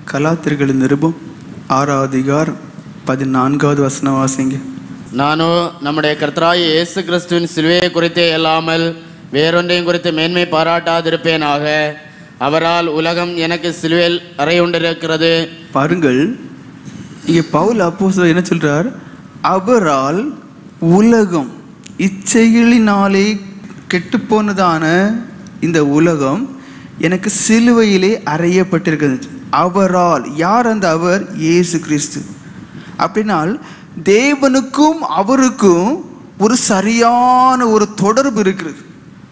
கலாத்திரிகளின் நிருபம் ஆறாவது அதிகாரம் பதினான்காவது வசனம் வாசிங்க நானோ நம்முடைய கர்த்தராய இயேசு கிறிஸ்துவின் சிலுவையை குறித்தே அல்லாமல் வேறொன்றையும் குறித்து மேன்மை பாராட்டாதிருப்பேனாக அவரால் உலகம் எனக்கு சிலுவையில் அறையுண்டிருக்கிறது பாருங்கள் இங்கே பவுல் அப்போஸ்தலர் என்ன சொல்றார் அவரால் உலகம் இச்செயலினாலே கெட்டுப்போனதான இந்த உலகம் எனக்கு சிலுவையிலே அறையப்பட்டிருக்கிறது அவரால் யார் அந்த அவர் இயேசு கிறிஸ்து அப்படின்னால் தேவனுக்கும் அவருக்கும் ஒரு சரியான ஒரு தொடர்பு இருக்கிறது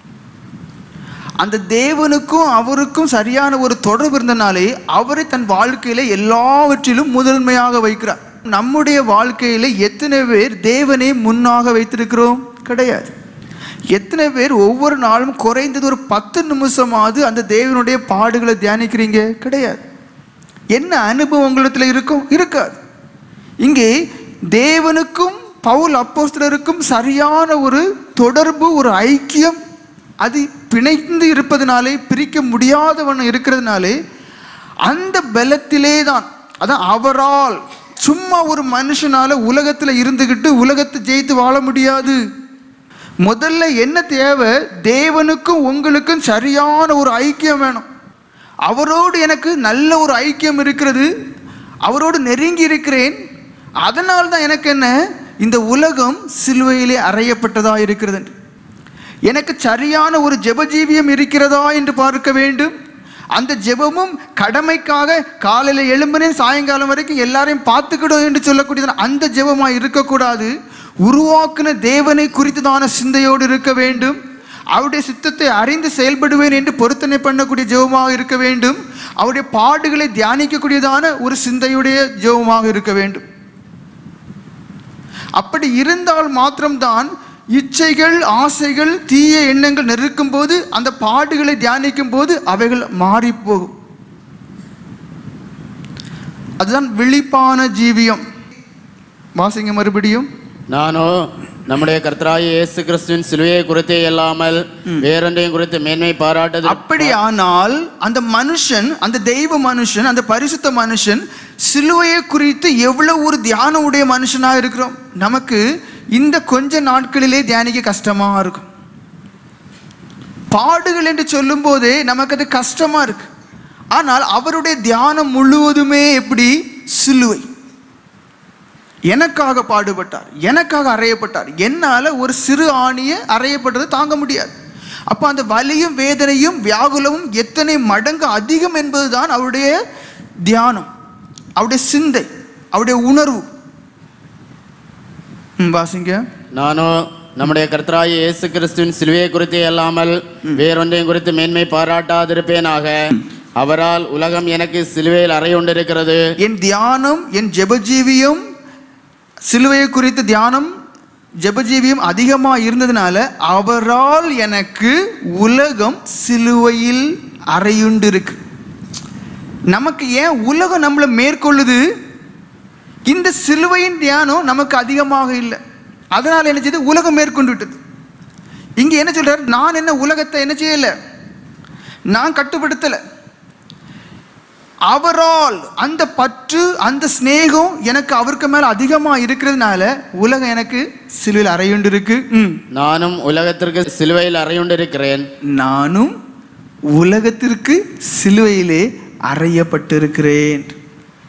அந்த தேவனுக்கும் அவருக்கும் சரியான ஒரு தொடர்பு இருந்தனாலே அவரை தன் வாழ்க்கையில எல்லாவற்றிலும் முதன்மையாக வைக்கிறார் நம்முடைய வாழ்க்கையில எத்தனை பேர் தேவனை முன்னாக வைத்திருக்கிறோம் கிடையாது எத்தனை பேர் ஒவ்வொரு நாளும் குறைந்தது ஒரு பத்து நிமிஷமாவது அந்த தேவனுடைய பாடுகளை தியானிக்கிறீங்க கிடையாது என்ன அனுபவம் உங்களிடத்தில் இருக்கும் இருக்காது இங்கே தேவனுக்கும் பவுல் அப்போஸ்தலருக்கும் சரியான ஒரு தொடர்பு ஒரு ஐக்கியம் அது பிணைந்து இருப்பதனாலே பிரிக்க முடியாதவன் இருக்கிறதுனாலே அந்த பலத்திலே தான் அதான் அவரால் சும்மா ஒரு மனுஷனால உலகத்துல இருந்துகிட்டு உலகத்தை ஜெயித்து வாழ முடியாது முதல்ல என்ன தேவை தேவனுக்கும் உங்களுக்கும் சரியான ஒரு ஐக்கியம் வேணும் அவரோடு எனக்கு நல்ல ஒரு ஐக்கியம் இருக்கிறது அவரோடு நெருங்கி இருக்கிறேன் அதனால் தான் எனக்கு என்ன இந்த உலகம் சிலுவையிலே அறையப்பட்டதா இருக்கிறது என்று. எனக்கு சரியான ஒரு ஜெபஜீவியம் இருக்கிறதா என்று பார்க்க வேண்டும் அந்த ஜெபமும் கடமைக்காக காலையில் எழும்பினேன் சாயங்காலம் வரைக்கும் எல்லாரையும் பார்த்துக்கிடும் என்று சொல்லக்கூடியது அந்த ஜெபமாக இருக்கக்கூடாது உருவாக்குன தேவனை குறித்ததான சிந்தையோடு இருக்க வேண்டும் அவருடைய சித்தத்தை அறிந்து செயல்படுவேன் என்று பொருத்தனை பண்ணக்கூடிய ஜெபமாக இருக்க வேண்டும் அவருடைய பாடுகளை தியானிக்கக்கூடியதான ஒரு சிந்தையுடைய ஜெபமாக இருக்க வேண்டும் அப்படி இருந்தால் மாத்திரம்தான் இச்சைகள் ஆசைகள் தீய எண்ணங்கள் நெருக்கும் போது அந்த பாடுகளை தியானிக்கும் போது அவைகள் மாறி போகும் அதுதான் விழிப்பான ஜீவியம் வாசிங்க மறுபடியும் நானோ நம்முடைய கர்த்தராய இயேசு கிறிஸ்துவின் சிலுவையை குறித்தே அல்லாமல் வேறொன்றையும் குறித்து மேன்மை பாராட்டது அப்படியானால் அந்த மனுஷன் அந்த தெய்வ மனுஷன் அந்த பரிசுத்த மனுஷன் சிலுவையை குறித்து எவ்வளவு ஒரு தியானம் உடைய மனுஷனா இருக்கிறோம் நமக்கு இந்த கொஞ்ச நாட்களிலே தியானிக்க கஷ்டமா இருக்கும் பாடுகள் என்று சொல்லும் போதே நமக்கு அது கஷ்டமா இருக்கு ஆனால் அவருடைய தியானம் முழுவதுமே எப்படி சிலுவை எனக்காக பாடுபட்டார் எனக்காக அறையப்பட்டார் என்னால் ஒரு சிறு ஆணியை அறையப்பட்டது தாங்க முடியாது அப்போ அந்த வலியும் வேதனையும் வியாகுலமும் எத்தனை மடங்கு அதிகம் என்பதுதான் அவருடைய தியானம் அவருடைய சிந்தை அவருடைய உணர்வு ம், வாசிங்க நானோ நம்முடைய கர்த்தராய இயேசு கிறிஸ்துவின் சிலுவையை குறித்தே அல்லாமல் வேறொன்றையும் குறித்து மேன்மை பாராட்டாதிருப்பேனாக அவரால் உலகம் எனக்கு சிலுவையில் அறையுண்டிருக்கிறது என் தியானம் என் ஜெபஜீவியம் சிலுவையை குறித்த தியானம் ஜெபஜீவியம் அதிகமாக இருந்ததுனால அவரால் எனக்கு உலகம் சிலுவையில் அறையுண்டு இருக்கு நமக்கு ஏன் உலகம் நம்மளை மேற்கொள்ளுது இந்த சிலுவையின் தியானம் நமக்கு அதிகமாக இல்லை அதனால் என்ன செய்யுது உலகம் மேற்கொண்டு விட்டது இங்க என்ன சொல்றாரு நான் என்ன உலகத்தை என்ன செய்யல நான் கட்டுப்படுத்தலை அவரால் அந்த பற்று அந்த சிநேகம் எனக்கு அவருக்கு மேல அதிகமா இருக்கிறதுனால உலகம் எனக்கு சிலுவையில் அறையுண்டு இருக்கு ம். நானும் உலகத்திற்கு சிலுவையில் அறையுண்டிருக்கிறேன் நானும் உலகத்திற்கு சிலுவையிலே அறையப்பட்டிருக்கிறேன்